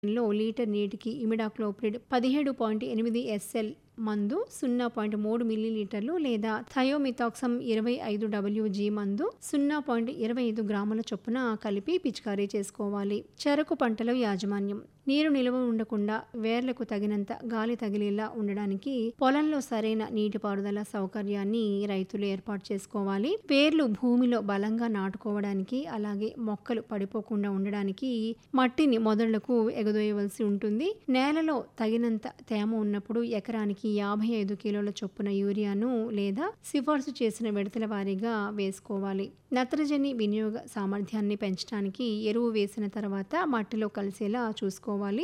లో లీటర్ నీటికి ఇమిడాక్లోప్రిడ్ పదిహేడు పాయింట్ ఎనిమిది ఎస్ఎల్ మందు సున్నా పాయింట్ మూడు మిల్లీలీటర్లు లేదా థయోమిథాక్సమ్ ఇరవై ఐదు డబ్ల్యూజీ మందు సున్నా పాయింట్ ఇరవై ఐదు గ్రాముల చొప్పున కలిపి పిచికారీ చేసుకోవాలి చెరకు పంటలో యాజమాన్యం నీరు నిల్వ ఉండకుండా వేర్లకు తగినంత గాలి తగిలేలా ఉండడానికి పొలంలో సరైన నీటిపారుదల సౌకర్యాన్ని రైతులు ఏర్పాటు చేసుకోవాలి వేర్లు భూమిలో బలంగా నాటుకోవడానికి అలాగే మొక్కలు పడిపోకుండా ఉండడానికి మట్టిని మొదళ్లకు ఎగదోయవలసి ఉంటుంది నేలలో తగినంత తేమ ఉన్నప్పుడు ఎకరానికి యాభై ఐదు కిలోల చొప్పున యూరియాను లేదా సిఫార్సు చేసిన విడతల వారీగా వేసుకోవాలి నత్రజని వినియోగ సామర్థ్యాన్ని పెంచడానికి ఎరువు వేసిన తర్వాత మట్టిలో కలిసేలా చూసుకోవాలి